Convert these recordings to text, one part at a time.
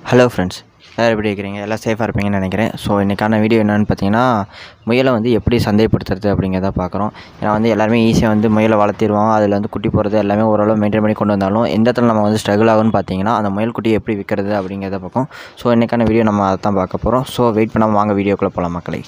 hello friends எல்லோரும் எப்படி இருக்கிறீங்க எல்லாம் சேஃபாக இருப்பீங்கன்னு நினைக்கிறேன் ஸோ இன்றைக்கான வீடியோ என்னென்னு பார்த்தீங்கன்னா முயலை வந்து எப்படி சந்தைப்படுத்துறது அப்படிங்கிறத பார்க்குறோம் ஏன்னா வந்து எல்லாருமே ஈஸியாக வந்து முயலை வளர்த்திடுவோம் அதில் வந்து குட்டி போகிறது எல்லாமே ஓரளவு மெயின்டைன் பண்ணி கொண்டு வந்தாலும் எந்த இடத்துல நம்ம வந்து ஸ்ட்ரகிள் ஆகும்னு பார்த்தீங்கன்னா அந்த முயல் குட்டி எப்படி விற்கிறது அப்படிங்கிறத பார்ப்போம் ஸோ இன்றைக்கான வீடியோ நம்ம அதை தான் பார்க்க போகிறோம் ஸோ வெயிட் பண்ணாமல் வாங்க வீடியோக்குள்ளே போகலாம் மக்களை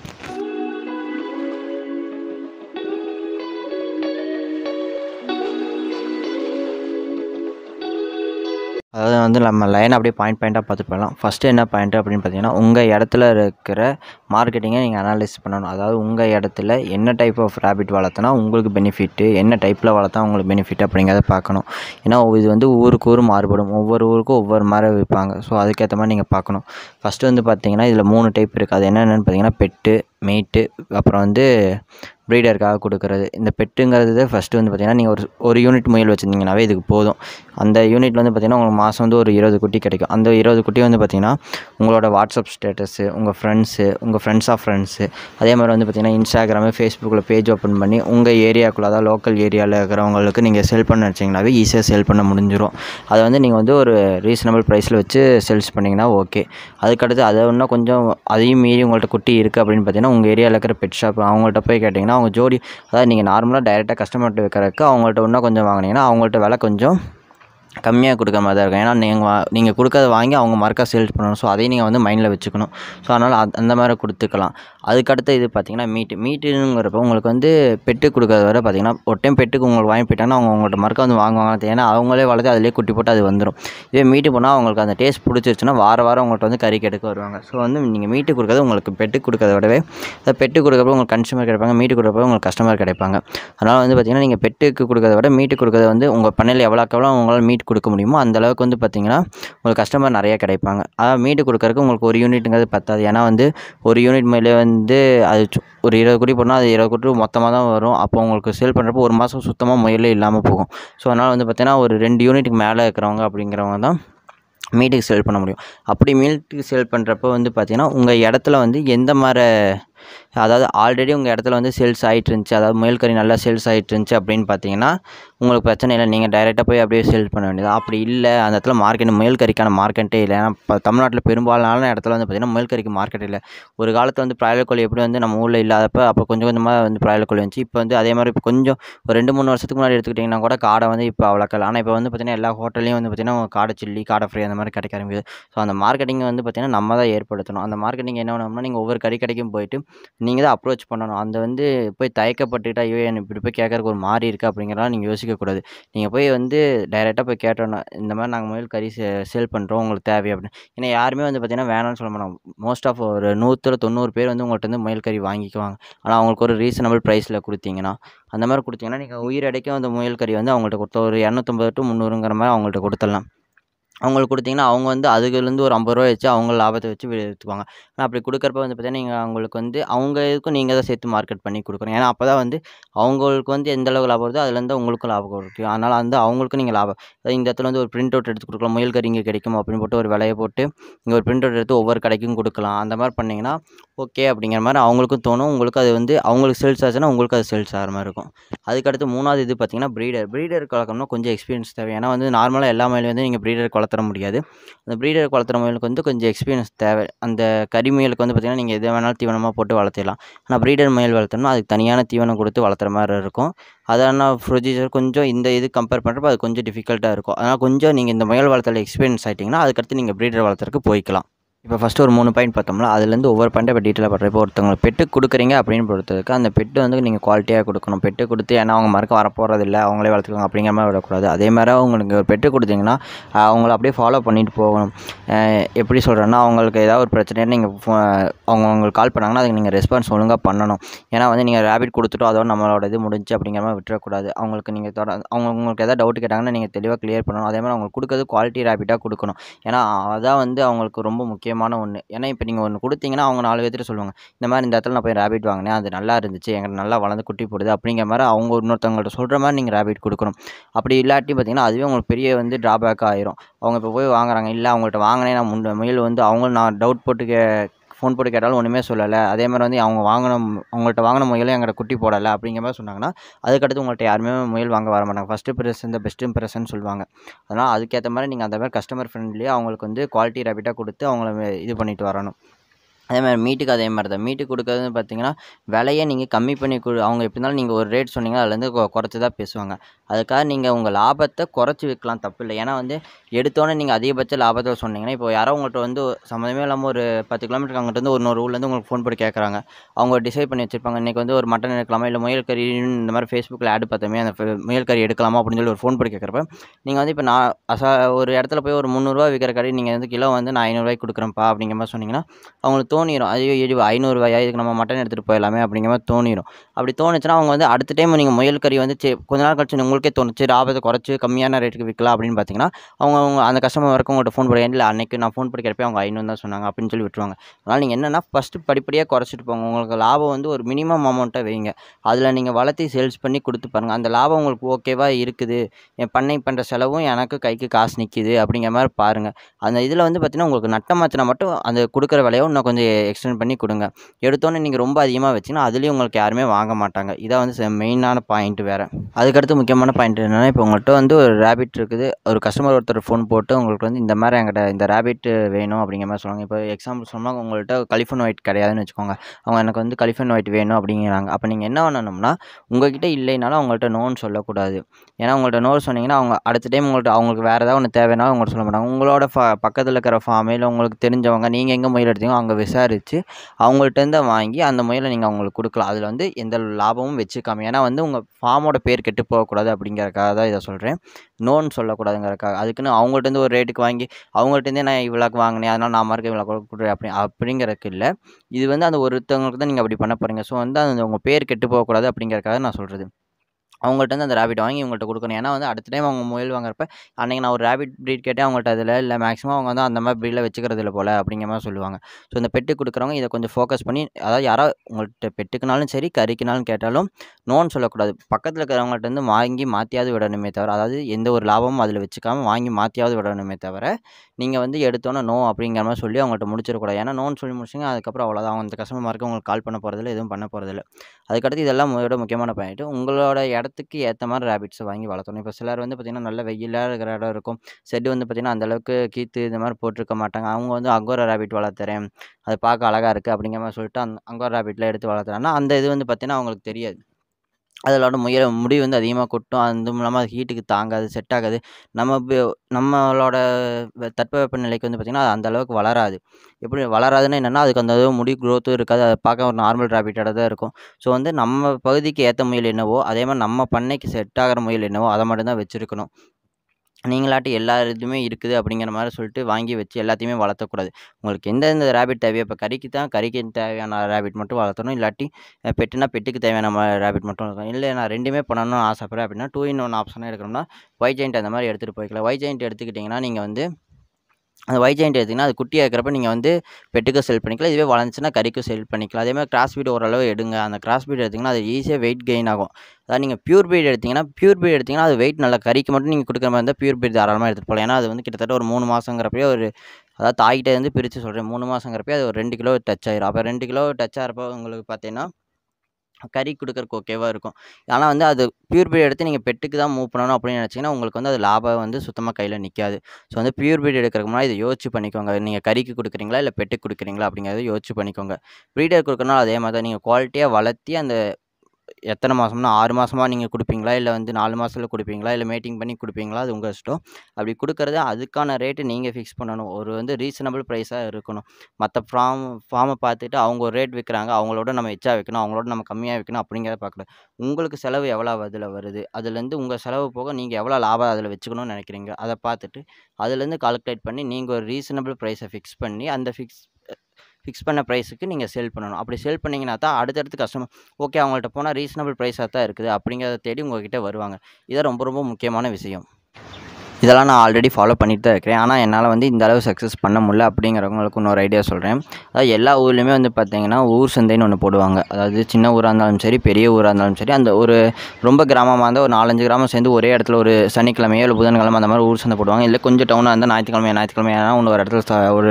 அதாவது வந்து நம்ம லைன் அப்படியே பாயிண்ட் பாயிண்ட்டாக பார்த்துட்டு போயிடலாம் ஃபஸ்ட்டு என்ன பாயிண்ட் அப்படின்னு பார்த்தீங்கன்னா உங்கள் இடத்துல இருக்கிற மார்க்கெட்டிங்கை நீங்கள் அனலைஸ் பண்ணணும் அதாவது உங்கள் இடத்துல என்ன டைப் ஆஃப் ரேபிட் வளர்த்தனா உங்களுக்கு பெனிஃபிட்டு என்ன டைப்பில் வளர்த்தா உங்களுக்கு பெனிஃபிட் அப்படிங்கிறத பார்க்கணும் ஏன்னா இது வந்து ஊருக்கு ஊர் மாறுபடும் ஒவ்வொரு ஊருக்கும் ஒவ்வொரு மாதிரி விற்பாங்க ஸோ அதுக்கேற்ற மாதிரி நீங்கள் பார்க்கணும் ஃபஸ்ட்டு வந்து பார்த்தீங்கன்னா இதில் மூணு டைப் இருக்குது அது என்னென்னு பார்த்தீங்கன்னா பெட்டு மீட்டு அப்புறம் வந்து ப்ரீடருக்காக கொடுக்குறது இந்த பெட்டுங்கிறது ஃபஸ்ட்டு வந்து பார்த்திங்கன்னா நீங்கள் ஒரு ஒரு யூனிட் முயல் வச்சுருந்தீங்கனாவே இதுக்கு போதும் அந்த யூனிட்டில் வந்து பார்த்திங்கன்னா உங்களுக்கு மாதம் வந்து ஒரு இருபது குட்டி கிடைக்கும் அந்த இருபது குட்டி வந்து பார்த்திங்கன்னா உங்களோட வாட்ஸ்அப் ஸ்டேட்டஸு உங்கள் ஃப்ரெண்ட்ஸு உங்கள் ஃப்ரெண்ட்ஸ் ஆஃப் ஃப்ரெண்ட்ஸு அதே மாதிரி வந்து பார்த்திங்கன்னா இன்ஸ்டாகிராமு ஃபேஸ்புக்கில் பேஜ் ஓப்பன் பண்ணி உங்கள் ஏரியாக்குள்ளே அதாவது லோக்கல் ஏரியாவில் இருக்கிறவங்களுக்கு நீங்கள் செல் பண்ண நினச்சிங்கனாவே ஈஸியாக செல் பண்ண முடிஞ்சிடும் அதை வந்து நீங்கள் வந்து ஒரு ரீசனபிள் ப்ரைஸில் வச்சு சேல்ஸ் பண்ணிங்கன்னா ஓகே அதுக்கடுத்து அதை இன்னும் கொஞ்சம் அதையும் மீறி உங்கள்கிட்ட குட்டி இருக்குது அப்படின்னு பார்த்தீங்கன்னா உங்கள் ஏரியாவில் இருக்கிற பெட் ஷாப் அவங்கள்ட்ட போய் கேட்டிங்கன்னா அவங்க ஜோடி அதாவது நீங்கள் நார்மலாக டைரெக்டாக கஸ்டமர்கிட்ட வைக்கிறதுக்கு அவங்கள்ட்ட இன்னும் கொஞ்சம் வாங்கினீங்கன்னா அவங்கள்ட்ட விலை கொஞ்சம் கம்மியாக கொடுக்குற மாதிரி தான் இருக்கும் ஏன்னா நீங்கள் வா நீங்கள் கொடுக்கறத வாங்கி அவங்க மறுக்கா சேல்ஸ் பண்ணணும் ஸோ அதையும் நீங்கள் வந்து மைண்டில் வச்சுக்கணும் ஸோ அதனால் அது அந்த மாதிரி கொடுத்துக்கலாம் அதுக்கடுத்து இது பார்த்தீங்கன்னா மீட்டு மீட்டுங்கிறப்ப உங்களுக்கு வந்து பெட்டு கொடுக்கறத விட பார்த்தீங்கன்னா ஒரு டைம் பெட்டுக்கு உங்களுக்கு வாங்கி போயிட்டாங்கன்னா அவங்க உங்கள்கிட்ட மறுக்க வந்து வாங்குவாங்க ஏன்னா அவங்களே வளர்த்து அதிலே குட்டி போட்டு அது வந்துடும் இதே மீட்டு போனால் அவங்களுக்கு அந்த டேஸ்ட் பிடிச்சிருச்சுன்னா வார வாரம் உங்கள்கிட்ட வந்து கறி கெடுக்க வருவாங்க ஸோ வந்து நீங்கள் மீட்டு கொடுக்கறது உங்களுக்கு பெட்டு கொடுக்கறத விடவே அந்த பெட்டு கொடுக்குறப்ப உங்களுக்கு கன்சூமர் கிடைப்பாங்க மீட்டு கொடுக்குறப்ப உங்களுக்கு கஸ்டமர் கிடைப்பாங்க அதனால் வந்து பார்த்தீங்கன்னா நீங்கள் பெட்டுக்கு கொடுக்கறத விட மீட்டு கொடுக்கறத வந்து உங்கள் பண்ணையில் எவ்வளோக்கு எவ்வளோ உங்களால் மீட் கொடுக்க முடியுமோ அந்த அளவுக்கு வந்து பார்த்தீங்கன்னா உங்களுக்கு கஸ்டமர் நிறைய கிடைப்பாங்க அதாவது மீட்டு கொடுக்கறதுக்கு உங்களுக்கு ஒரு யூனிட்டுங்கிறது பத்தாது ஏன்னா வந்து ஒரு யூனிட் மேலே வந்து அது சு- ஒரு இருபது குட்டி போனால் அது இருபது குட்டி மொத்தமாக தான் வரும் அப்போ உங்களுக்கு சேல் பண்ணுறப்போ ஒரு மாதம் சுத்தமாக முயலே இல்லாமல் போகும் ஸோ அதனால் வந்து பார்த்தீங்கன்னா ஒரு ரெண்டு யூனிட்டுக்கு மேலே இருக்கிறவங்க அப்படிங்கிறவங்க தான் மீட்டுக்கு சேல் பண்ண முடியும் அப்படி மீட்டுக்கு சேல் பண்ணுறப்போ வந்து பார்த்தீங்கன்னா உங்கள் இடத்துல வந்து எந்த மாதிரி அதாவது ஆல்ரெடி உங்கள் இடத்துல வந்து சேல்ஸ் ஆகிட்டு இருந்துச்சு அதாவது முயல் கறி நல்லா சேல்ஸ் ஆகிட்டு இருந்துச்சு அப்படின்னு பார்த்தீங்கன்னா உங்களுக்கு பிரச்சனை இல்லை நீங்கள் டைரெக்டாக போய் அப்படியே சேல் பண்ண வேண்டியது அப்படி இல்லை அந்த இடத்துல மார்க்கெட் முயல் கறிக்கான மார்க்கெட்டே இல்லை ஏன்னா இப்போ தமிழ்நாட்டில் பெரும்பாலான இடத்துல வந்து பார்த்திங்கன்னா முயல் கறிக்கு மார்க்கெட் இல்லை ஒரு காலத்தில் வந்து பிராய்லர் கோழி எப்படி வந்து நம்ம ஊரில் இல்லாதப்ப அப்போ கொஞ்சம் கொஞ்சமாக வந்து பிராய்லர் கோழி வந்துச்சு இப்போ வந்து அதே மாதிரி இப்போ கொஞ்சம் ஒரு ரெண்டு மூணு வருஷத்துக்கு முன்னாடி எடுத்துக்கிட்டிங்கன்னா கூட காடை வந்து இப்போ அவ்வளோக்கா ஆனால் இப்போ வந்து பார்த்திங்கன்னா எல்லா ஹோட்டல்லையும் வந்து பார்த்திங்கன்னா காடை சில்லி காடை ஃப்ரை அந்த மாதிரி கிடைக்க ஆரம்பிக்குது ஸோ அந்த மார்க்கெட்டிங் வந்து பார்த்திங்கன்னா நம்ம தான் ஏற்படுத்தணும் அந்த மார்க்கெட்டிங் என்ன பண்ணணும்னா நீங்கள் ஒவ்வொரு கறி கடைக்கும் போயிட்டு நீங்கள் தான் அப்ரோச் பண்ணணும் அந்த வந்து போய் தயக்கப்பட்டுக்கிட்டா ஐயோ எனக்கு இப்படி போய் கேட்கறக்கு ஒரு மாதிரி இருக்குது அப்படிங்கிறலாம் நீங்கள் யோசிக்கக்கூடாது நீங்கள் போய் வந்து டைரெக்டாக போய் கேட்டோன்னா இந்த மாதிரி நாங்கள் முயல் கறி சே சேல் பண்ணுறோம் உங்களுக்கு தேவை அப்படின்னு ஏன்னா யாருமே வந்து பார்த்திங்கன்னா வேணாம்னு சொல்ல மாட்டாங்க மோஸ்ட் ஆஃப் ஒரு நூற்றில் தொண்ணூறு பேர் வந்து உங்கள்கிட்ட வந்து முயல் கறி வாங்கிக்குவாங்க ஆனால் அவங்களுக்கு ஒரு ரீசனபிள் ப்ரைஸில் கொடுத்தீங்கன்னா அந்த மாதிரி கொடுத்தீங்கன்னா நீங்கள் உயிரடைக்கும் அந்த முயல் கறி வந்து அவங்கள்ட்ட கொடுத்த ஒரு இரநூத்தம்பது டு முந்நூறுங்கிற மாதிரி அவங்கள்ட்ட கொடுத்துடலாம் அவங்களுக்கு கொடுத்தீங்கன்னா அவங்க வந்து அதுலேருந்து ஒரு ஐம்பது ரூபா வச்சு அவங்க லாபத்தை வச்சு வி- எடுத்துக்குவாங்க ஆனால் அப்படி கொடுக்குறப்ப வந்து பார்த்தீங்கன்னா நீங்கள் அவங்களுக்கு வந்து அவங்க இதுக்கும் நீங்கள் தான் சேர்த்து மார்க்கெட் பண்ணி கொடுக்கணும் ஏன்னா அப்போ தான் வந்து அவங்களுக்கு வந்து எந்த அளவுக்கு லாபம் வருதோ அதுலேருந்து உங்களுக்கும் லாபம் கிடைக்கும் அதனால் வந்து அவங்களுக்கும் நீங்கள் லாபம் அதாவது இந்த இடத்துல வந்து ஒரு பிரிண்ட் அவுட் எடுத்து கொடுக்கலாம் முயல் கறி இங்கே கிடைக்கும் அப்படின்னு போட்டு ஒரு விலையை போட்டு இங்கே ஒரு பிரிண்ட் அவுட் எடுத்து ஒவ்வொரு கடைக்கும் கொடுக்கலாம் அந்த மாதிரி பண்ணிங்கன்னா ஓகே அப்படிங்கிற மாதிரி அவங்களுக்கும் தோணும் உங்களுக்கு அது வந்து அவங்களுக்கு சேல்ஸ் ஆச்சுன்னா உங்களுக்கு அது சேல்ஸ் ஆகிற மாதிரி இருக்கும் அதுக்கடுத்து மூணாவது இது பார்த்தீங்கன்னா ப்ரீடர் ப்ரீடர் வளர்க்கணும்னா கொஞ்சம் எக்ஸ்பீரியன்ஸ் தேவை ஏன்னா வந்து நார்மலாக எல்லா முயலையும் வந்து நீங்கள் ப்ரீடர் வளர்த்துற முடியாது அந்த ப்ரீடர் வளர்த்துற முயலுக்கு வந்து கொஞ்சம் எக்ஸ்பீரியன்ஸ் தேவை அந்த கறி முயலுக்கு வந்து பார்த்திங்கன்னா நீங்கள் எது வேணாலும் தீவனமாக போட்டு வளர்த்திடலாம் ஆனால் ப்ரீடர் முயல் வளர்த்தோம்னா அதுக்கு தனியான தீவனம் கொடுத்து வளர்த்துற மாதிரி இருக்கும் அதான ப்ரொசீஜர் கொஞ்சம் இந்த இது கம்பேர் பண்ணுறப்ப அது கொஞ்சம் டிஃபிகல்ட்டாக இருக்கும் அதனால் கொஞ்சம் நீங்கள் இந்த முயல் வளர்த்தல எக்ஸ்பீரியன்ஸ் ஆகிட்டிங்கன்னா அதுக்கடுத்து நீங்கள் ப்ரீடர் வளர்த்துறதுக்கு போய்க்கலாம் இப்போ ஃபஸ்ட்டு ஒரு மூணு பாயிண்ட் பார்த்தோம்னா அதுலேருந்து ஒவ்வொரு பாயிண்ட்டை இப்போ டீட்டெயிலாக பண்ணுறேன் இப்போ ஒருத்தவங்களுக்கு பெட்டு கொடுக்குறீங்க அப்படின்னு பொறுத்ததுக்கு அந்த பெட்டு வந்து நீங்கள் குவாலிட்டியாக கொடுக்கணும் பெட்டு கொடுத்து ஏன்னா அவங்க மறக்க வரப்போகிறது இல்லை அவங்களே வளர்த்துக்குவாங்க அப்படிங்கிற மாதிரி விடக்கூடாது அதே மாதிரி அவங்களுக்கு ஒரு பெட்டு கொடுத்தீங்கன்னா அஹ் அவங்கள அப்படியே ஃபாலோ பண்ணிட்டு போகணும் அஹ் எப்படி சொல்கிறேன்னா அவங்களுக்கு ஏதாவது ஒரு பிரச்சனைன்னு நீங்கள் அவங்க உங்களுக்கு கால் பண்ணாங்கன்னா அதுக்கு நீங்கள் ரெஸ்பான்ஸ் ஒழுங்காக பண்ணணும் ஏன்னா வந்து நீங்கள் ரேபிட் கொடுத்துட்டோம் அதோட நம்மளோட இது முடிஞ்சு அப்படிங்கிற மாதிரி விட்டுறக்கூடாது அவங்களுக்கு நீங்கள் தொட அவங்க உங்களுக்கு ஏதாவது டவுட் கேட்டாங்கன்னா நீங்கள் தெளிவாக கிளியர் பண்ணணும் அதே மாதிரி அவங்களுக்கு கொடுக்கறது குவாலிட்டி ரேபிட்டாக கொடுக்கணும் ஏன்னா அதான் வந்து அவங்களுக்கு ரொம்ப முக்கியமான ஒன்று ஏன்னா இப்போ நீங்கள் ஒன்று கொடுத்தீங்கன்னா அவங்க நாலு பேர்த்துட்டு சொல்லுவாங்க இந்த மாதிரி இந்த இடத்துல நான் போய் ரேபிட் வாங்கினேன் அது நல்லா இருந்துச்சு எங்களுக்கு நல்லா வளர்ந்து குட்டி போடுது அப்படிங்கிற மாதிரி அவங்க இன்னொருத்தவங்கள்ட்ட சொல்கிற மாதிரி நீங்கள் ரேபிட் கொடுக்கணும் அப்படி இல்லாட்டி பார்த்தீங்கன்னா அதுவே உங்களுக்கு பெரிய வந்து ட்ராபேக் ஆயிரும் அவங்க இப்போ போய் வாங்குறாங்க இல்லை அவங்கள்ட்ட வாங்கினேன் நான் முன் முயல் வந்து அவங்க நான் டவுட் போட்டு கே ஃபோன் போட்டு கேட்டாலும் ஒன்றுமே சொல்லலை அதே மாதிரி வந்து அவங்க வாங்கின அவங்கள்ட்ட வாங்கின முயலும் எங்கிட்ட குட்டி போடலை அப்படிங்கிற மாதிரி சொன்னாங்கன்னா அதுக்கடுத்து உங்கள்கிட்ட யாருமே முயல் வாங்க வர மாட்டாங்க ஃபஸ்ட்டு இம்ப்ரெஷன் இந்த பெஸ்ட் இம்ப்ரெஷன் சொல்லுவாங்க அதனால் அதுக்கேற்ற மாதிரி நீங்கள் அந்த மாதிரி கஸ்டமர் ஃப்ரெண்ட்லியாக அவங்களுக்கு வந்து குவாலிட்டி ரேபிட்டாக கொடுத்து அவங்கள வே- இது பண்ணிட்டு வரணும் அதே மாதிரி மீட்டுக்கு அதே மாதிரி தான் மீட்டுக்கு கொடுக்கறதுன்னு பார்த்தீங்கன்னா விலையை நீங்கள் கம்மி பண்ணி கொடு அவங்க எப்படி இருந்தாலும் நீங்கள் ஒரு ரேட் சொன்னீங்கன்னா அதுலேருந்து கொ குறைச்சி தான் பேசுவாங்க அதுக்காக நீங்கள் உங்கள் லாபத்தை குறைச்சி விற்கலாம் தப்பு இல்லை ஏன்னா வந்து எடுத்தோன்னே நீங்கள் அதிகபட்ச லாபத்தை சொன்னீங்கன்னா இப்போ யாரோ உங்கள்கிட்ட வந்து சம்மந்தமே இல்லாமல் ஒரு பத்து கிலோமீட்டருக்கு அங்கிட்ட வந்து ஒரு ஊர்லேருந்து உங்களுக்கு ஃபோன் போட்டு கேட்குறாங்க அவங்க டிசைட் பண்ணி வச்சிருப்பாங்க இன்றைக்கி வந்து ஒரு மட்டன் எடுக்கலாமா இல்லை முயல் கறி இந்த மாதிரி ஃபேஸ்புக்கில் ஆட் பார்த்தோமே அந்த ஃபே- முயல் கறி எடுக்கலாமா அப்படின்னு சொல்லி ஒரு ஃபோன் போட்டு கேட்குறப்ப நீங்கள் வந்து இப்போ நான் அசா ஒரு இடத்துல போய் ஒரு முந்நூறுரூவா விற்கிற கறி நீங்கள் வந்து கிலோ வந்து நான் ஐநூறுரூவாய்க்கு கொடுக்குறேன்ப்பா அப்படிங்கிற மாதிரி சொன்னீங்கன்னா அவங்களுக்கு தோணிரும் ஐயோ இது ஐநூறுரூவாயா இதுக்கு நம்ம மட்டன் எடுத்துகிட்டு போயிடலாமே அப்படிங்கிற மாதிரி தோணிரும் அப்படி தோணுச்சுன்னா அவங்க வந்து அடுத்த டைம் நீங்கள் முயல் கறி வந்து சரி கொஞ்ச நாள் கழிச்சு உங்களுக்கே தோணுச்சு லாபத்தை குறைச்சி கம்மியான ரேட்டுக்கு விற்கலாம் அப்படின்னு பார்த்தீங்கன்னா அவங்க அவங்க அந்த கஸ்டமர் வரைக்கும் உங்கள்கிட்ட ஃபோன் பண்ணி இல்லை அன்னைக்கு நான் ஃபோன் பண்ணிக்கிறப்ப அவங்க ஐநூறு தான் சொன்னாங்க அப்படின்னு சொல்லி விட்டுருவாங்க அதனால் நீங்கள் என்னென்னா ஃபஸ்ட்டு படிப்படியாக குறைச்சிட்டு போங்க உங்களுக்கு லாபம் வந்து ஒரு மினிமம் அமௌண்ட்டை வைங்க அதில் நீங்கள் வளர்த்தி சேல்ஸ் பண்ணி கொடுத்து பாருங்கள் அந்த லாபம் உங்களுக்கு ஓகேவா இருக்குது என் பண்ணை பண்ணுற செலவும் எனக்கு கைக்கு காசு நிற்கிது அப்படிங்கிற மாதிரி பாருங்கள் அந்த இதில் வந்து பார்த்தீங்கன்னா உங்களுக்கு நட்டமாச்சுனா மட்டும் அந்த கொடுக்குற விலையை இன்னும் கொஞ்சம் எக்ஸ்டெண்ட் பண்ணி கொடுங்க எடுத்தோன்னே நீங்கள் ரொம்ப அதிகமாக வச்சிங்கன்னா அதுலேயும் உங்களுக்கு யாருமே வாங்க மாட்டாங்க இதான் வந்து மெயினான பாயிண்ட் வேறு அதுக்கடுத்து முக்கியமான பாயிண்ட் என்னென்னா இப்போ உங்கள்கிட்ட வந்து ஒரு ரேபிட் இருக்குது ஒரு கஸ்டமர் ஒருத்தர் ஃபோன் போட்டு உங்களுக்கு வந்து இந்த மாதிரி என்கிட்ட இந்த ரேபிட் வேணும் அப்படிங்கிற மாதிரி சொல்லுவாங்க இப்போ எக்ஸாம்பிள் சொன்னால் உங்கள்கிட்ட கலிஃபன் ஒயிட் கிடையாதுன்னு வச்சுக்கோங்க அவங்க எனக்கு வந்து கலிஃபன் ஒயிட் வேணும் அப்படிங்கிறாங்க அப்போ நீங்கள் என்ன பண்ணணும்னா உங்ககிட்ட இல்லைனாலும் அவங்கள்ட்ட நோன்னு சொல்லக்கூடாது ஏன்னா உங்கள்கிட்ட நோ சொன்னீங்கன்னா அவங்க அடுத்த டைம் உங்கள்கிட்ட அவங்களுக்கு வேறு ஏதாவது ஒன்று தேவைன்னா உங்கள்கிட்ட சொல்ல மாட்டாங்க உங்களோட ஃபா பக்கத்தில் இருக்கிற ஃபார்மே இல்லை உங்களுக்கு தெரிஞ்சவங்க நீங்கள் எங்கே முயல் எடுத்தீங்களோ அங்கே விசாரித்து அவங்கள்ட்டேருந்து வாங்கி அந்த முயலை நீங்கள் அவங்களுக்கு கொடுக்கலாம் அதில் வந்து எந்த லாபமும் வச்சுக்காம ஏன்னா வந்து உங்கள் ஃபார்மோட பேர் கெட்டு போகக்கூடாது அப்படிங்கிறக்காக தான் இதை சொல்கிறேன் நோன்னு சொல்லக்கூடாதுங்கிறக்காக அதுக்குன்னு அவங்கள்ட்டேருந்து ஒரு ரேட்டுக்கு வாங்கி அவங்கள்ட்டேருந்தே நான் இவ்வளோக்கு வாங்கினேன் அதனால் நான் மார்க்க இவ்வளோ கொடுக்குறேன் அப்படி அப்படிங்கிறதுக்கு இல்லை இது வந்து அந்த ஒருத்தவங்களுக்கு தான் நீங்கள் அப்படி பண்ண போகிறீங்க ஸோ வந்து அந்த உங்கள் பேர் கெட்டு போகக்கூடாது அப்படிங்கிறக்காக நான் சொல்கிறது அவங்கள்ட்ட வந்து அந்த ரேபிட் வாங்கி இவங்கள்ட்ட கொடுக்கணும் ஏன்னா வந்து அடுத்த டைம் அவங்க முயல் வாங்குறப்ப அன்றைக்கி நான் ஒரு ரேபிட் ப்ரீட் கேட்டேன் அவங்கள்ட்ட அதில் இல்லை மேக்ஸிமம் அவங்க வந்து அந்த மாதிரி ப்ரீடில் வச்சுக்கிறது இல்லை போல் அப்படிங்கிற மாதிரி சொல்லுவாங்க ஸோ இந்த பெட்டு கொடுக்குறவங்க இதை கொஞ்சம் ஃபோக்கஸ் பண்ணி அதாவது யாரோ உங்கள்கிட்ட பெட்டுக்குனாலும் சரி கறிக்குனாலும் கேட்டாலும் நோன்னு சொல்லக்கூடாது பக்கத்தில் இருக்கிறவங்கள்ட்ட வந்து வாங்கி மாற்றியாவது விடணுமே தவிர அதாவது எந்த ஒரு லாபமும் அதில் வச்சுக்காமல் வாங்கி மாற்றியாவது விடணுமே தவிர நீங்கள் வந்து எடுத்தோன்னே நோ அப்படிங்கிற மாதிரி சொல்லி அவங்கள்ட்ட முடிச்சிடக்கூடாது ஏன்னா நோன்னு சொல்லி முடிச்சிங்க அதுக்கப்புறம் அவ்வளோதான் அவங்க அந்த கஸ்டமர் மார்க்கு உங்களுக்கு கால் பண்ண போகிறதில்ல எதுவும் பண்ண போகிறதில்ல அதுக்கடுத்து இதெல்லாம் விட முக்கியமான பாயிண்ட் உங்களோட இடத்துக்கு ஏற்ற மாதிரி ரேபிட்ஸை வாங்கி வளர்த்தணும் இப்போ சிலர் வந்து பார்த்திங்கன்னா நல்ல வெயிலாக இருக்கிற இடம் இருக்கும் செட்டு வந்து பார்த்திங்கன்னா அந்தளவுக்கு கீத்து இந்த மாதிரி போட்டிருக்க மாட்டாங்க அவங்க வந்து அங்கோரா ரேபிட் வளர்த்துறேன் அது பார்க்க அழகாக இருக்குது அப்படிங்கிற மாதிரி சொல்லிட்டு அந்த அங்கோரா ரேபிட்லாம் எடுத்து வளர்த்துறாங்கன்னா அந்த இது வந்து பார்த்திங்கன்னா அவங்களுக்கு தெரியாது அதோட முயல முடி வந்து அதிகமாக கொட்டும் அதுவும் இல்லாமல் அது ஹீட்டுக்கு தாங்காது செட் ஆகாது நம்ம ப- நம்மளோட வெ- தட்பவெப்ப நிலைக்கு வந்து பார்த்திங்கன்னா அது அந்த அளவுக்கு வளராது எப்படி வளராதுன்னு என்னென்னா அதுக்கு அந்த அளவு முடி க்ரோத்தும் இருக்காது அதை பார்க்க ஒரு நார்மல் ரேபிட்டோட தான் இருக்கும் ஸோ வந்து நம்ம பகுதிக்கு ஏற்ற முயல் என்னவோ அதே மாதிரி நம்ம பண்ணைக்கு செட் ஆகிற முயல் என்னவோ அதை மட்டும்தான் வச்சுருக்கணும் நீங்களாட்டி எல்லா இதுவுமே இருக்குது அப்படிங்கிற மாதிரி சொல்லிட்டு வாங்கி வச்சு எல்லாத்தையுமே வளர்த்தக்கூடாது உங்களுக்கு எந்தெந்த ரேபிட் தேவையோ இப்போ கறிக்கு தான் கறிக்கு தேவையான ரேபிட் மட்டும் வளர்த்தணும் இல்லாட்டி அஹ், பெட்டுனா பெட்டுக்கு தேவையான ரேபிட் மட்டும் வளர்க்கணும் இல்லை நான் ரெண்டுமே பண்ணணும்னு ஆசைப்பட்றேன் அப்படின்னா டூ இன் ஒன் ஆப்ஷனாக எடுக்கணும்னா ஒய் ஜெயிண்ட் அந்த மாதிரி எடுத்துகிட்டு போய்க்கலாம் ஒய் ஜெயிண்ட் எடுத்துக்கிட்டிங்கன்னா நீங்கள் வந்து அந்த ஒய் ஜெயிண்ட் எடுத்திங்கன்னா அது குட்டியாக இருக்கிறப்ப நீங்கள் வந்து பெட்டுக்கும் செல் பண்ணிக்கலாம் இதுவே வளர்ந்துச்சுன்னா கறிக்கும் செல் பண்ணிக்கலாம் அதே மாதிரி கிராஸ் பீட் ஓரளவு எடுங்க அந்த கிராஸ் பீட் எடுத்திங்கன்னா அது ஈஸியாக வெயிட் கெயின் ஆகும் அதாவது நீங்கள் பியூர் பீட் எடுத்திங்கன்னா பியூர் பீட் எடுத்திங்கன்னா அது வெயிட் நல்லா கறிக்கு மட்டும் நீங்கள் கொடுக்குற மாதிரி இருந்தால் பியூர் பீட் தாராளமாக எடுத்துகிட்டு போகலாம் ஏன்னா அது வந்து கிட்டத்தட்ட ஒரு மூணு மாதங்கிறப்பயே ஒரு அதாவது தாய்கிட்ட இருந்து பிரித்து சொல்கிறேன் மூணு மாதங்கிறப்பயே அது ஒரு ரெண்டு கிலோ டச் ஆயிரும் அப்போ ரெண்டு கிலோ டச் ஆகிறப்போ உங்களுக்கு பார்த்தீங்கன்னா கறி கொடுக்கறக்கு ஓகேவா இருக்கும் ஆனால் வந்து அது பியூர் பீட் எடுத்து நீங்கள் பெட்டுக்கு தான் மூவ் பண்ணணும் அப்படின்னு நினச்சிங்கன்னா உங்களுக்கு வந்து அது லாபம் வந்து சுத்தமாக கையில் நிற்காது ஸோ வந்து பியூர் பீட் எடுக்கிறதுக்கு முன்னாடி இதை யோசிச்சு பண்ணிக்கோங்க நீங்கள் கறிக்கு கொடுக்குறீங்களா இல்லை பெட்டுக்கு கொடுக்குறீங்களா அப்படிங்கிறத யோசிச்சு பண்ணிக்கோங்க ப்ரீடர் கொடுக்கறனால அதே மாதிரி தான் நீங்கள் குவாலிட்டியாக வளர்த்தி அந்த எத்தனை மாதம்னா ஆறு மாதமா நீங்கள் கொடுப்பீங்களா இல்லை வந்து நாலு மாதத்துல கொடுப்பீங்களா இல்லை மேட்டிங் பண்ணி கொடுப்பீங்களா அது உங்கள் இஷ்டம் அப்படி கொடுக்கறது அதுக்கான ரேட்டு நீங்கள் ஃபிக்ஸ் பண்ணணும் ஒரு வந்து ரீசனபிள் ப்ரைஸாக இருக்கணும் மற்ற ஃபார்ம் ஃபார்மை பார்த்துட்டு அவங்க ஒரு ரேட் விற்கிறாங்க அவங்களோட நம்ம எச்சா வைக்கணும் அவங்களோட நம்ம கம்மியாக வைக்கணும் அப்படிங்கிறத பார்க்கல உங்களுக்கு செலவு எவ்வளோ அதில் வருது அதுலேருந்து உங்கள் செலவு போக நீங்கள் எவ்வளோ லாபம் அதில் வச்சுக்கணும்னு நினைக்கிறீங்க அதை பார்த்துட்டு அதுலேருந்து கால்குலேட் பண்ணி நீங்கள் ஒரு ரீசனபிள் ப்ரைஸை ஃபிக்ஸ் பண்ணி அந்த ஃபிக்ஸ் ஃபிக்ஸ் பண்ண ப்ரைஸுக்கு நீங்கள் சேல் பண்ணணும் அப்படி சேல் பண்ணிங்கன்னா தான் அடுத்தடுத்து கஸ்டமர் ஓகே அவங்கள்ட்ட போனால் ரீசனபிள் ப்ரைஸாக தான் இருக்குது அப்படிங்கிறத தேடி உங்ககிட்ட வருவாங்க இதான் ரொம்ப ரொம்ப முக்கியமான விஷயம் இதெல்லாம் நான் ஆல்ரெடி ஃபாலோ பண்ணிட்டு தான் இருக்கிறேன் ஆனால் என்னால் வந்து இந்த அளவு சக்ஸஸ் பண்ண முடியல அப்படிங்கிறவங்களுக்கு இன்னொரு ஐடியா சொல்கிறேன் அதாவது எல்லா ஊர்லேயுமே வந்து பார்த்தீங்கன்னா ஊர் சந்தைன்னு ஒன்று போடுவாங்க அதாவது சின்ன ஊராக இருந்தாலும் சரி பெரிய ஊராக இருந்தாலும் சரி அந்த ஒரு ரொம்ப கிராமமாக இருந்தால் ஒரு நாலஞ்சு கிராமம் சேர்ந்து ஒரே இடத்துல ஒரு சனிக்கிழமையோ இல்லை புதன்கிழமை அந்த மாதிரி ஊர் சந்தை போடுவாங்க இல்லை கொஞ்சம் டவுனாக இருந்தால் ஞாயிற்றுக்கிழமை ஞாயிற்றுக்கிழமை ஏன்னா ஒன்று ஒரு இடத்துல ச- ஒரு ட-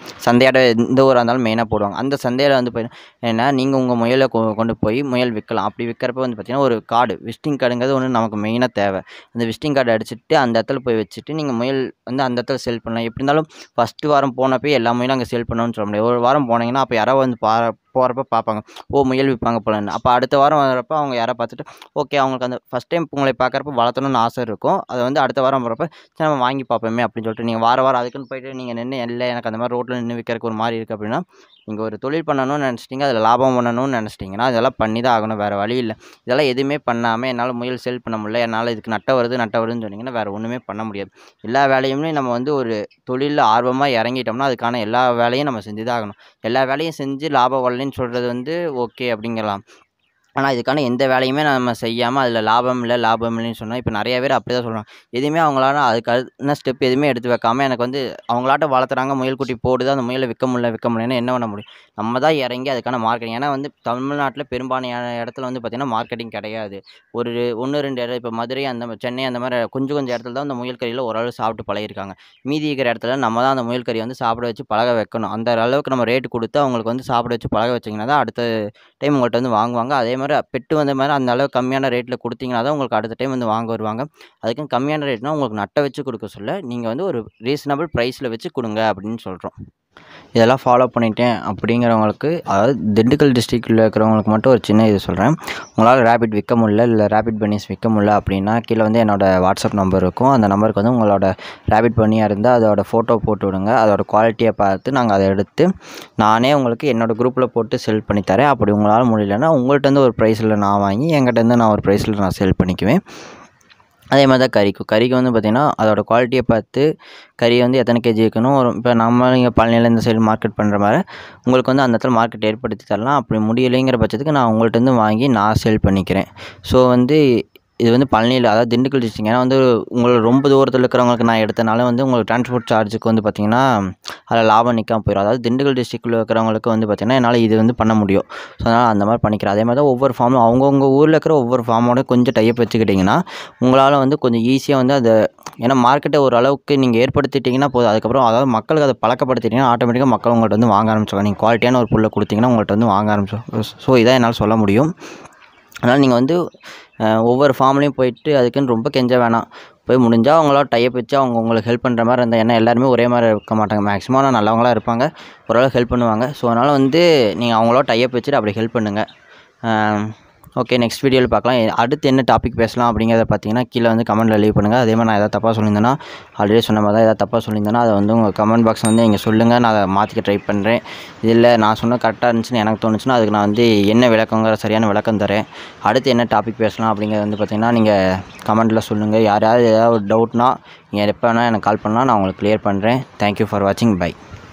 சந்தையாட எந்த ஊராக இருந்தாலும் மெயினாக போடுவாங்க அந்த சந்தையில் வந்து பார்த்தீங்கன்னா ஏன்னா நீங்கள் உங்கள் முயலை கொ கொண்டு போய் முயல் விற்கலாம் அப்படி விற்கிறப்ப வந்து பார்த்தீங்கன்னா ஒரு கார்டு விசிட்டிங் கார்டுங்கிறது ஒன்று நமக்கு மெயினாக தேவை அந்த விசிட்டிங் கார்டு அடிச்சுட்டு அந்த இடத்துல போய் வச்சுட்டு நீங்கள் முயல் வந்து அந்த இடத்துல சேல் பண்ணலாம் எப்படி இருந்தாலும் ஃபஸ்ட்டு வாரம் போனப்போ எல்லா முயலும் அங்கே சேல் பண்ணணும்னு சொல்ல முடியாது ஒரு வாரம் போனீங்கன்னா அப்போ யாராவது வந்து பா போகிறப்ப பார்ப்பாங்க ஓ முயல் விற்பாங்க போலன்னு அப்போ அடுத்த வாரம் வரப்போ அவங்க யாரை பார்த்துட்டு ஓகே அவங்களுக்கு அந்த ஃபஸ்ட் டைம் உங்களை பார்க்குறப்ப வளர்த்தணும்னு ஆசை இருக்கும் அதை வந்து அடுத்த வாரம் வரப்போ சரி நம்ம வாங்கி பார்ப்போமே அப்படின்னு சொல்லிட்டு நீங்கள் வார வாரம் அதுக்குன்னு போயிட்டு நீங்கள் நின்று இல்லை எனக்கு அந்த மாதிரி ரோட்டில் நின்று விற்கிறதுக்கு ஒரு மாதிரி இருக்குது அப்படின்னா நீங்கள் ஒரு தொழில் பண்ணணும்னு நினச்சிட்டிங்க அதில் லாபம் பண்ணணும்னு நினச்சிட்டிங்கன்னா அதெல்லாம் பண்ணி தான் ஆகணும் வேறு வழி இல்லை இதெல்லாம் எதுவுமே பண்ணாமல் என்னால் முயல் சேல் பண்ண முடியல என்னால் இதுக்கு நட்ட வருது நட்ட வருதுன்னு சொன்னீங்கன்னா வேறு ஒன்றுமே பண்ண முடியாது எல்லா வேலையுமே நம்ம வந்து ஒரு தொழிலில் ஆர்வமாக இறங்கிட்டோம்னா அதுக்கான எல்லா வேலையும் நம்ம செஞ்சு தான் ஆகணும் எல்லா வேலையும் செஞ்சு லாபம் வரலைன்னு சொல்கிறது வந்து ஓகே அப்படிங்கலாம் ஆனால் இதுக்கான எந்த வேலையுமே நம்ம செய்யாமல் அதில் லாபம் இல்லை லாபம் இல்லைன்னு சொன்னால் இப்போ நிறைய பேர் அப்படி தான் சொல்கிறாங்க எதுவுமே அவங்களால அதுக்கான ஸ்டெப் எதுவுமே எடுத்து வைக்காமல் எனக்கு வந்து அவங்களாட்ட வளர்த்துறாங்க முயல் குட்டி போடுது அந்த முயலை விற்க முடியல விற்க முடியலன்னா என்ன பண்ண முடியும் நம்ம தான் இறங்கி அதுக்கான மார்க்கெட்டிங் ஏன்னா வந்து தமிழ்நாட்டில் பெரும்பாலான இடத்துல வந்து பார்த்திங்கன்னா மார்க்கெட்டிங் கிடையாது ஒரு ஒன்று ரெண்டு இடம் இப்போ மதுரை அந்த மா- சென்னை அந்த மாதிரி கொஞ்சம் கொஞ்சம் இடத்துல தான் அந்த முயல் கறியில் ஓரளவு சாப்பிட்டு பழகிருக்காங்க மீதி இருக்கிற இடத்துல நம்ம தான் அந்த முயல் கறி வந்து சாப்பிட வச்சு பழக வைக்கணும் அந்த அளவுக்கு நம்ம ரேட் கொடுத்து அவங்களுக்கு வந்து சாப்பிட வச்சு பழக வச்சிங்கன்னா தான் அடுத்த டைம் உங்கள்கிட்ட வந்து வாங்குவாங்க அதே மாதிரி பெட்டு வந்த மாதிரி அந்த அளவு கம்மியான ரேட்டில் கொடுத்தீங்கன்னா தான் உங்களுக்கு அடுத்த டைம் வந்து வாங்க வருவாங்க அதுக்கும் கம்மியான ரேட்னா உங்களுக்கு நட்டை வச்சு கொடுக்க சொல்ல நீங்கள் வந்து ஒரு ரீசனபிள் ப்ரைஸில் வச்சு கொடுங்க அப்படின்னு சொல்கிறோம் இதெல்லாம் ஃபாலோ பண்ணிட்டேன் அப்படிங்கிறவங்களுக்கு அதாவது திண்டுக்கல் டிஸ்ட்ரிக்டில் இருக்கிறவங்களுக்கு மட்டும் ஒரு சின்ன இது சொல்கிறேன் உங்களால் ரேபிட் விற்க முடியல இல்லை ரேபிட் பன்னீஸ் விற்க முடியல அப்படின்னா கீழே வந்து என்னோடய வாட்ஸ்அப் நம்பர் இருக்கும் அந்த நம்பருக்கு வந்து உங்களோட ரேபிட் பன்னியாக இருந்தால் அதோட ஃபோட்டோ போட்டு விடுங்க அதோட குவாலிட்டியை பார்த்து நாங்கள் அதை எடுத்து நானே உங்களுக்கு என்னோடய குரூப்பில் போட்டு செல் பண்ணி தரேன் அப்படி உங்களால் முடியலன்னா உங்கள்கிட்ட இருந்து ஒரு ப்ரைஸில் நான் வாங்கி என்கிட்ட இருந்து நான் ஒரு ப்ரைஸில் நான் செல் பண்ணிக்குவேன் அதே மாதிரி தான் கறிக்கு கறிக்கு வந்து பார்த்திங்கன்னா அதோட குவாலிட்டியை பார்த்து கறி வந்து எத்தனை கேஜி வைக்கணும் ஒரு இப்போ நம்ம இங்கே பழனியில் இந்த சைடு மார்க்கெட் பண்ணுற மாதிரி உங்களுக்கு வந்து அந்த இடத்துல மார்க்கெட் ஏற்படுத்தி தரலாம் அப்படி முடியலைங்கிற பட்சத்துக்கு நான் உங்கள்கிட்ட இருந்து வாங்கி நான் சேல் பண்ணிக்கிறேன் ஸோ வந்து இது வந்து பழனியில் அதாவது திண்டுக்கல் டிஸ்ட்ரிக் ஏன்னா வந்து உங்களை ரொம்ப தூரத்தில் இருக்கிறவங்களுக்கு நான் எடுத்தனால வந்து உங்களுக்கு டிரான்ஸ்போர்ட் சார்ஜுக்கு வந்து பார்த்திங்கன்னா அதில் லாபம் நிற்காம போயிடும் அதாவது திண்டுக்கல் டிஸ்ட்ரிக்டில் இருக்கிறவங்களுக்கு வந்து பார்த்திங்கன்னா என்னால் இது வந்து பண்ண முடியும் ஸோ அதனால் அந்த மாதிரி பண்ணிக்கிறேன் அதே மாதிரி தான் ஒவ்வொரு ஃபார்மும் அவங்கவுங்க ஊரில் இருக்கிற ஒவ்வொரு ஃபார்மோட கொஞ்சம் டைப் வச்சுக்கிட்டிங்கன்னா உங்களால் வந்து கொஞ்சம் ஈஸியாக வந்து அதை ஏன்னா மார்க்கெட்டை ஓரளவுக்கு நீங்கள் ஏற்படுத்திட்டிங்கன்னா போதும் அதுக்கப்புறம் அதாவது மக்களுக்கு அதை பழக்கப்படுத்திட்டிங்கன்னா ஆட்டோமேட்டிக்காக மக்கள் உங்கள்கிட்ட வந்து வாங்க ஆரம்பிச்சிடுவாங்க நீங்கள் குவாலிட்டியான ஒரு புல்லை கொடுத்தீங்கன்னா உங்கள்கிட்ட வந்து வாங்க ஆரம்பிச்சிடும் ஸோ இதான் என்னால் சொல்ல முடியும் அதனால் நீங்கள் வந்து அஹ், ஒவ்வொரு ஃபார்ம்லேயும் போயிட்டு அதுக்குன்னு ரொம்ப கெஞ்ச வேணாம் போய் முடிஞ்சால் அவங்களால டைப் வச்சு அவங்க உங்களுக்கு ஹெல்ப் பண்ணுற மாதிரி இருந்தால் ஏன்னா எல்லாருமே ஒரே மாதிரி இருக்க மாட்டாங்க மேக்ஸிமம் ஆனால் நல்லவங்களா இருப்பாங்க ஓரளவு ஹெல்ப் பண்ணுவாங்க ஸோ அதனால் வந்து நீங்கள் அவங்களோட டைப் வச்சுட்டு அப்படி ஹெல்ப் பண்ணுங்கள் ஓகே நெக்ஸ்ட் வீடியோவில் பார்க்கலாம் எ- அடுத்து என்ன டாபிக் பேசலாம் அப்படிங்கிறத பார்த்தீங்கன்னா கீழே வந்து கமெண்ட்டில் லீவ் பண்ணுங்கள் அதே மாதிரி நான் எதாவது தப்பாக சொல்லியிருந்தேன்னா ஆல்ரெடி சொன்ன மாதிரி தான் எதாவது தப்பாக சொல்லியிருந்தேன்னா அதை வந்து உங்கள் கமெண்ட் பாக்ஸ் வந்து நீங்கள் சொல்லுங்கள் நான் அதை மாற்றிக்க ட்ரை பண்ணுறேன் இதில் நான் சொன்ன கரெக்டாக இருந்துச்சுன்னு எனக்கு தோணுச்சுன்னா அதுக்கு நான் வந்து என்ன விளக்கங்கிற சரியான விளக்கம் தரேன் அடுத்து என்ன டாபிக் பேசலாம் அப்படிங்கிறது வந்து பார்த்தீங்கன்னா நீங்கள் கமெண்ட்டில் சொல்லுங்கள் யாராவது ஏதாவது ஒரு டவுட்னா நீங்கள் எப்போ வேணால் எனக்கு கால் பண்ணலாம் நான் உங்களுக்கு க்ளியர் பண்ணுறேன் தேங்க்யூ ஃபார் வாட்சிங் பை